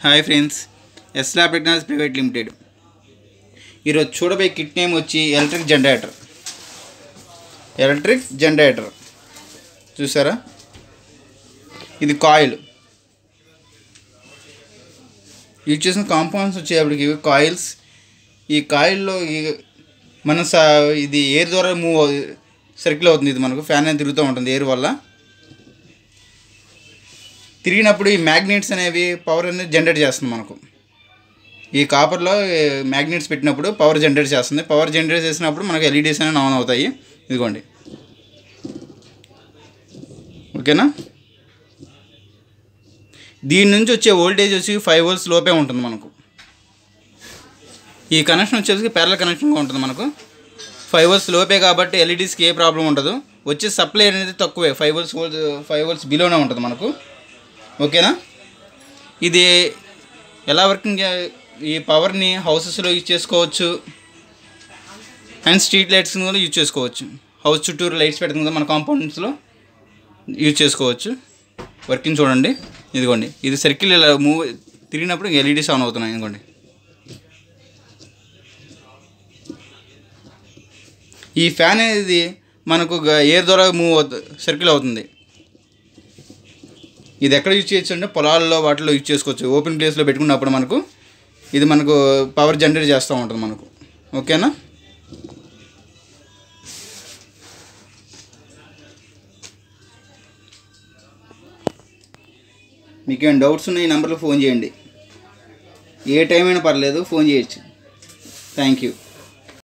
hi friends Esla technology private limited ఈరోజు చూడబోయే kit name వచ్చి ఎలక్ట్రిక్ జనరేటర్ ఎలక్ట్రిక్ జనరేటర్ చూసారా ఇది కాయిల్ యూజ్ చేసిన కాంపౌండ్స్ వచ్చేప్పటికి ఇవి కాయిల్స్ ఈ కాయిల్లో ఈ మన సా ఇది ఎయిర్ ద్వారా మూవ్ సర్కిల్ అవుతుంది ఇది మనకు ఫ్యాన్ అనేది తిరుగుతూ ఉంటుంది ఎయిర్ వల్ల తిరిగినప్పుడు ఈ మ్యాగ్నెట్స్ అనేవి పవర్ అనేది జనరేట్ చేస్తుంది మనకు ఈ కాపర్లో మ్యాగ్నెట్స్ పెట్టినప్పుడు పవర్ జనరేట్ చేస్తుంది పవర్ జనరేట్ చేసినప్పుడు మనకు ఎల్ఈడీస్ అనేవి ఆన్ అవుతాయి ఇదిగోండి ఓకేనా దీని నుంచి వచ్చే వోల్టేజ్ వచ్చి ఫైవ్ వోల్ట్స్ లోపే ఉంటుంది మనకు ఈ కనెక్షన్ వచ్చేసి ప్యారల కనెక్షన్గా ఉంటుంది మనకు ఫైవ్ వోల్ట్స్ లోపే కాబట్టి ఎల్ఈడీస్కి ఏ ప్రాబ్లం ఉండదు వచ్చే సప్లై అనేది తక్కువే five volts volt five volts బిలోనే ఉంటుంది మనకు ఓకేనా ఇది ఎలా వర్కింగ్ చే- ఈ పవర్ని హౌసెస్లో యూజ్ చేసుకోవచ్చు అండ్ స్ట్రీట్ లైట్స్ కూడా యూజ్ చేసుకోవచ్చు హౌస్ చుట్టూరు లైట్స్ పెడుతుంది కదా మన కాంపౌండ్స్లో యూజ్ చేసుకోవచ్చు వర్కింగ్ చూడండి ఇదిగోండి ఇది సర్కిల్ ఇలా మూవ్ తిరిగినప్పుడు ఎల్ఈడీస్ ఆన్ అవుతున్నాయి ఇదిగోండి ఈ ఫ్యాన్ అనేది మనకు గ- ఎయిర్ ద్వారా మూవ్ అవుతుంది సర్కిల్ అవుతుంది ఇది ఎక్కడ యూజ్ చేయొచ్చు అంటే పొలాల్లో వాటిలో యూజ్ చేసుకోవచ్చు ఓపెన్ ప్లేస్లో పెట్టుకున్నప్పుడు మనకు ఇది మనకు పవర్ జనరేట్ చేస్తూ ఉంటుంది మనకు ఓకేనా మీకు ఏమైనా డౌట్స్ ఉన్నాయి ఈ నెంబర్లో ఫోన్ చేయండి ఏ టైం అయినా పర్లేదు ఫోన్ చేయొచ్చు థ్యాంక్ యూ